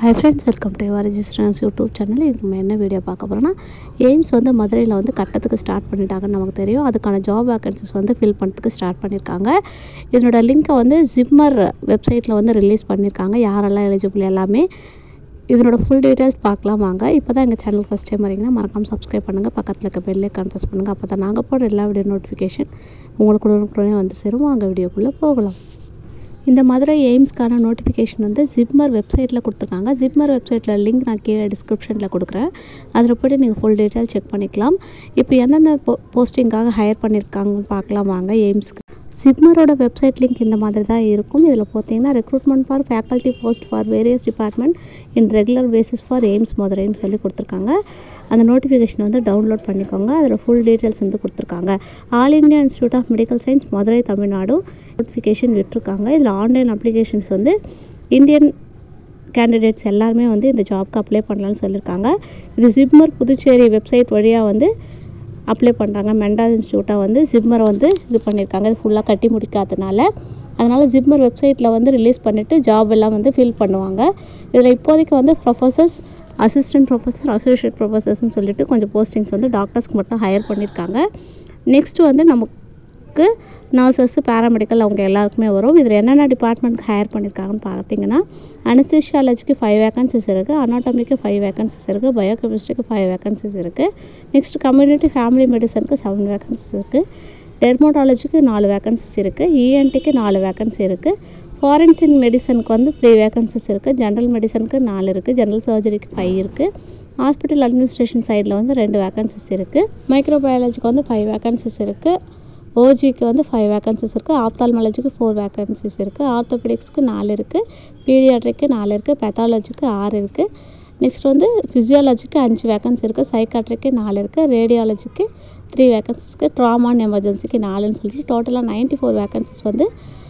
hi friends welcome to your ரெஜிஸ்டரன்ஸ் YouTube channel இதுக்கு நம்ம என்ன வீடியோ பார்க்க போகிறோம்னா எய்ம்ஸ் வந்து மதுரையில் வந்து கட்டத்துக்கு ஸ்டார்ட் பண்ணிட்டாங்கன்னு நமக்கு தெரியும் அதுக்கான ஜாப் வேகன்சிஸ் வந்து ஃபில் பண்ணுறதுக்கு ஸ்டார்ட் பண்ணியிருக்காங்க இதனோட லிங்க்கை வந்து ஜிம்மர் வெப்சைட்டில் வந்து ரிலீஸ் பண்ணியிருக்காங்க யாரெல்லாம் எலிஜிபிள் எல்லாமே இதனோட ஃபுல் டீட்டெயில்ஸ் பார்க்கலாம் வாங்க இப்போ தான் எங்கள் சேனல் ஃபஸ்ட் டைம் வரீங்கன்னா மறக்காமல் சப்ஸ்கிரைப் பண்ணுங்கள் பக்கத்தில் இருக்க பெல்லே கன்ஃபர்ஸ் பண்ணுங்கள் அப்போ தான் நாங்கள் போடுற எல்லா வீடியோ நோட்டிஃபிகேஷன் உங்களுக்கு உடனுக்குடனே வந்து சேரும் வாங்க வீடியோக்குள்ளே போகலாம் இந்த மதுரை எய்ம்ஸ்க்கான நோட்டிஃபிகேஷன் வந்து ஜிப்மர் வெப்சைட்டில் கொடுத்துருக்காங்க ஜிப்மர் வெப்சைட்டில் லிங்க் நான் கீழே டிஸ்கிரிப்ஷனில் கொடுக்குறேன் அதில் போய்ட்டு நீங்கள் ஃபுல் டீட்டெயில் செக் பண்ணிக்கலாம் இப்போ எந்தெந்த போ போஸ்டிங்காக ஹையர் பண்ணியிருக்காங்கன்னு பார்க்கலாம் வாங்க எய்ம்ஸ்க்கு ஜிப்மரோட வெப்சைட் லிங்க் இந்த மாதிரி தான் இருக்கும் இதில் பார்த்தீங்கன்னா recruitment for faculty post for various department in regular basis for AIIMS மதுரைன்னு சொல்லி கொடுத்துருக்காங்க அந்த நோட்டிஃபிகேஷன் வந்து டவுன்லோட் பண்ணிக்கோங்க அதில் ஃபுல் டீட்டெயில்ஸ் வந்து கொடுத்துருக்காங்க All India Institute of Medical Science Madurai Tamil Nadu notification விட்டுருக்காங்க இதில் ஆன்லைன் அப்ளிகேஷன்ஸ் வந்து இந்தியன் கேண்டிடேட்ஸ் எல்லாருமே வந்து இந்த ஜாப்க்கு அப்ளை பண்ணலான்னு சொல்லியிருக்காங்க இது ஜிப்மர் புதுச்சேரி வெப்சைட் வழியாக வந்து அப்ளை பண்ணுறாங்க மெண்டாஸ் இன்ஸ்டியூட்டாக வந்து ஜிப்மரை வந்து இது பண்ணியிருக்காங்க இது ஃபுல்லாக கட்டி முடிக்காதனால அதனால் ஜிப்மர் வெப்சைட்டில் வந்து ரிலீஸ் பண்ணிவிட்டு ஜாப் எல்லாம் வந்து ஃபில் பண்ணுவாங்க இதில் இப்போதைக்கு வந்து ப்ரொஃபஸர்ஸ் அசிஸ்டன்ட் ப்ரொஃபஸர் அசோசியேட் ப்ரொஃபஸர்ஸ்னு சொல்லிட்டு கொஞ்சம் போஸ்டிங்ஸ் வந்து டாக்டர்ஸ்க்கு மட்டும் ஹையர் பண்ணியிருக்காங்க நெக்ஸ்ட்டு வந்து நமக்கு நர்சஸ் பேராமெடிக்கல் அவங்க எல்லாருக்குமே வரும் இதில் என்னென்ன டிபார்ட்மெண்ட்க்கு ஹையர் பண்ணியிருக்காங்கன்னு பார்த்தீங்கன்னா அனஸ்தீஷியாலஜிக்கு ஃபைவ் வேகன்சிஸ் இருக்குது அனாட்டமிக்கு ஃபைவ் வேகன்சிஸ் இருக்குது பயோகெமிஸ்ட்ரிக்கு ஃபைவ் வேகன்சிஸ் இருக்குது நெக்ஸ்ட் கம்யூனிட்டி ஃபேமிலி மெடிசனுக்கு செவன் வேகன்சிஸ் இருக்குது டெர்மோடாலஜிக்கு நாலு வேகன்சிஸ் இருக்குது இஎன்டிக்கு நாலு வேகன்சி இருக்குது ஃபாரன்சின் மெடிசனுக்கு வந்து த்ரீ வேகன்சிஸ் இருக்குது ஜென்ரல் மெடிசனுக்கு நாலு இருக்குது ஜென்ரல் சர்ஜரிக்கு ஃபைவ் இருக்குது ஹாஸ்பிட்டல் அட்மினிஸ்ட்ரேஷன் சைடில் வந்து ரெண்டு வேகன்சிஸ் இருக்குது மைக்ரோபயாலஜிக்கு வந்து ஃபைவ் வேகன்சிஸ் இருக்குது ஓஜிக்கு வந்து ஃபைவ் வேகன்சிஸ் இருக்குது ஆப்தால்மாலஜிக்கு ஃபோர் வேகன்சிஸ் இருக்குது ஆர்த்தோபெடிக்ஸ்க்கு நாலு இருக்குது பீடியாட்ரிக்கு நாலு இருக்குது பெத்தாலஜிக்கு ஆறு இருக்குது நெக்ஸ்ட் வந்து ஃபிசியாலஜிக்கு அஞ்சு வேகன்சி இருக்குது சைக்காட்ரிக்கு நாலு இருக்குது ரேடியாலஜிக்கு த்ரீ வேகன்சிஸ்க்கு ட்ராமா அண்ட் எமர்ஜென்சிக்கு நாலுன்னு சொல்லிட்டு டோட்டலாக நைன்ட்டி ஃபோர் வேகன்சிஸ் வந்து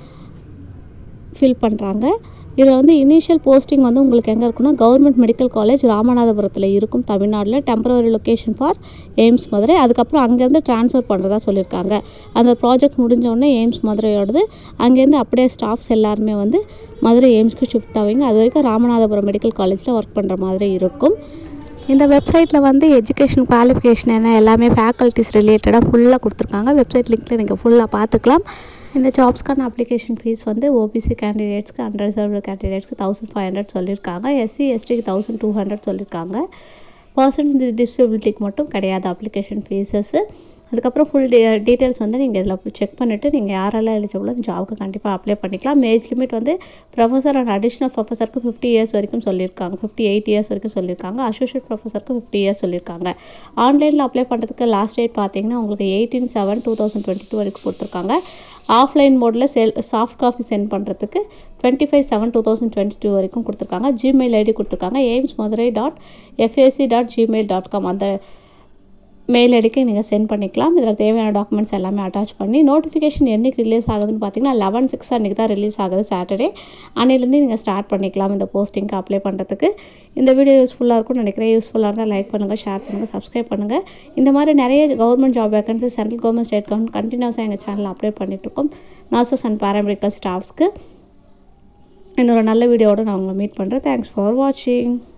ஃபில் பண்ணுறாங்க இதில் வந்து இனிஷியல் போஸ்டிங் வந்து உங்களுக்கு எங்கே இருக்குன்னா கவர்மெண்ட் மெடிக்கல் காலேஜ் ராமநாதபுரத்தில் இருக்கும் தமிழ்நாட்டில் temporary location for AIIMS Madurai அதுக்கப்புறம் அங்கேருந்து ட்ரான்ஸ்ஃபர் பண்ணுறதா சொல்லியிருக்காங்க அந்த ப்ராஜெக்ட் முடிஞ்சோடனே எய்ம்ஸ் மதுரையோடது அங்கேருந்து அப்படியே ஸ்டாஃப்ஸ் எல்லாருமே வந்து மதுரை எய்ம்ஸ்க்கு ஷிஃப்ட் ஆவீங்க அது வரைக்கும் ராமநாதபுரம் மெடிக்கல் காலேஜில் ஒர்க் பண்ணுற மாதிரி இருக்கும் இந்த வெப்சைட்டில் வந்து எஜுகேஷன் குவாலிஃபிகேஷன் என்ன எல்லாமே ஃபேக்கல்ட்டிஸ் ரிலேட்டடாக ஃபுல்லாக கொடுத்துருக்காங்க வெப்சைட் லிங்க்கில் நீங்கள் ஃபுல்லாக பார்த்துக்கலாம் இந்த ஜாப்ஸ்க்கான அப்ளிகேஷன் ஃபீஸ் வந்து ஓபிசி கேண்டிடேட்ஸ்க்கு அன்ரிசர்வ்டு கேண்டிடேட்ஸ்க்கு தௌசண்ட் ஃபைவ் ஹண்ட்ரட் சொல்லியிருக்காங்க எஸ்சி எஸ்டிக்கு தௌசண்ட் டூ ஹண்ட்ரட் சொல்லியிருக்காங்க பர்சன் டிசபிலிட்டிக்கு மட்டும் கிடையாது அப்ளிகேஷன் ஃபீஸஸ்ஸு அதுக்கப்புறம் ஃபுல் டீ டீட்டெயில்ஸ் வந்து நீங்கள் இதில் செக் பண்ணிவிட்டு நீங்கள் யாரெல்லாம் எலிஜிபிளோ அந்த ஜாபுக்கு கண்டிப்பாக அப்ளை பண்ணிக்கலாம் ஏஜ் லிமிட் வந்து ப்ரொஃபஸர் அண்ட் அடிஷ்னல் ப்ரொஃபஸருக்கு ஃபிஃப்டி இயர்ஸ் வரைக்கும் சொல்லியிருக்காங்க ஃபிஃப்டி எயிட் இயர்ஸ் வரைக்கும் சொல்லியிருக்காங்க அசோசியேட் ப்ரொஃபஸருக்கு ஃபிஃப்டி இயர்ஸ் சொல்லியிருக்காங்க ஆன்லைனில் அப்ளை பண்ணுறதுக்கு லாஸ்ட் டேட் பார்த்தீங்கன்னா உங்களுக்கு eighteen seven two thousand twenty two வரைக்கும் கொடுத்துருக்காங்க ஆஃப்லைன் மோடில் செல் சாஃப்ட் காப்பி சென்ட் பண்ணுறதுக்கு twenty five seven two thousand twenty two வரைக்கும் கொடுத்துருக்காங்க ஜிமெயில் ஐடி கொடுத்துருக்காங்க AIIMS Madurai dot FAC dot Gmail dot com அந்த மெயில் ஐடிக்கு நீங்கள் சென்ட் பண்ணிக்கலாம் இதில் தேவையான டாக்குமெண்ட்ஸ் எல்லாமே அட்டாச் பண்ணி நோட்டிஃபிகேஷன் என்னைக்கு ரிலீஸ் ஆகுதுன்னு பார்த்தீங்கன்னா லெவன் சிக்ஸ் அன்றைக்கி தான் ரிலீஸ் ஆகுது சாட்டர்டே அன்னையிலேருந்து நீங்கள் ஸ்டார்ட் பண்ணிக்கலாம் இந்த போஸ்டிங்க்கு அப்ளை பண்ணுறதுக்கு இந்த வீடியோ யூஸ்ஃபுல்லாக இருக்கும்னு நினைக்கிறேன் யூஸ்ஃபுல்லாக இருந்தால் லைக் பண்ணுங்கள் ஷேர் பண்ணுங்கள் சப்ஸ்கிரைப் பண்ணுங்கள் இந்த மாதிரி நிறைய government job vacancy central government state government கண்டினியூஸாக எங்கள் சேனலில் அப்ளை பண்ணிகிட்ருக்கோம் நர்சஸ் அண்ட் பேராமெடிக்கல் ஸ்டாஃப்ஸ்க்கு இன்னொரு நல்ல வீடியோவோட நான் உங்களை மீட் பண்ணுறேன் தேங்க்ஸ் ஃபார் வாட்சிங்